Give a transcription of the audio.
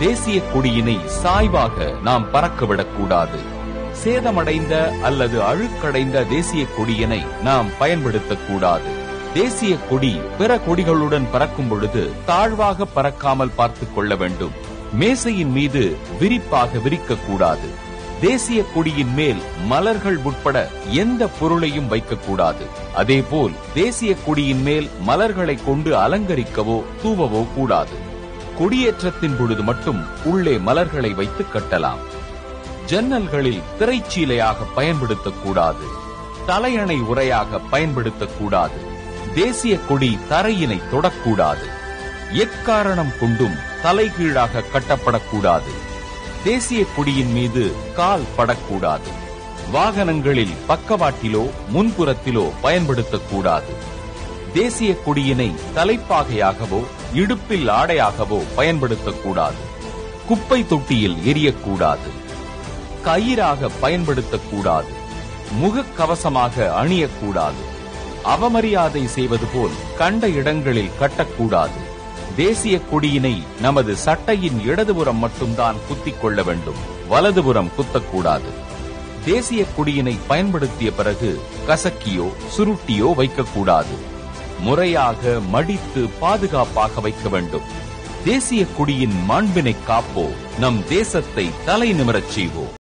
தேசிய கொடியினை சாய்வாக நாம் பறக்கவிடக் கூடாது சேதமடைந்த அல்லது அழுக்கடைந்த தேசிய கொடியினை நாம் பயன்படுத்தக் கூடாது தேசிய கொடி பிற கொடிகளுடன் பறக்கும் பொழுது தாழ்வாக பறக்காமல் பார்த்துக் கொள்ள வேண்டும் மேசையின் மீது விரிப்பாக விரிக்கக் கூடாது தேசிய கொடியின் மேல் மலர்கள் உட்பட எந்த பொருளையும் வைக்கக்கூடாது அதேபோல் தேசிய கொடியின் மேல் மலர்களை கொண்டு அலங்கரிக்கவோ தூவவோ கூடாது கொடியேற்றத்தின் பொழுது மட்டும் உள்ளே மலர்களை வைத்து கட்டலாம் ஜன்னல்களில் திரைச்சீலையாக பயன்படுத்தக்கூடாது தலையணை உரையாக பயன்படுத்தக்கூடாது தேசிய கொடி தரையினை தொடக்கூடாது எக்காரணம் கொண்டும் தலைகீழாக கட்டப்படக்கூடாது தேசிய கொடியின் மீது கால் படக்கூடாது வாகனங்களில் பக்கவாட்டிலோ முன்புறத்திலோ பயன்படுத்தக்கூடாது தேசிய கொடியினை தலைப்பாகையாகவோ இடுப்பில் ஆடையாகவோ பயன்படுத்தக்கூடாது குப்பை தொட்டியில் எரியக்கூடாது கயிறாக பயன்படுத்தக்கூடாது முகக்கவசமாக அணியக்கூடாது அவமரியாதை செய்வது போல் கண்ட இடங்களில் கட்டக்கூடாது தேசிய கொடியினை நமது சட்டையின் இடதுபுறம் மட்டும்தான் குத்திக் கொள்ள வேண்டும் வலதுபுறம் குத்தக்கூடாது தேசிய கொடியினை பயன்படுத்திய பிறகு கசக்கியோ சுருட்டியோ வைக்கக்கூடாது முறையாக மடித்து பாதுகாப்பாக வைக்க வேண்டும் தேசிய கொடியின் மாண்பினை காப்போ நம் தேசத்தை தலை நிமிரச் செய்வோம்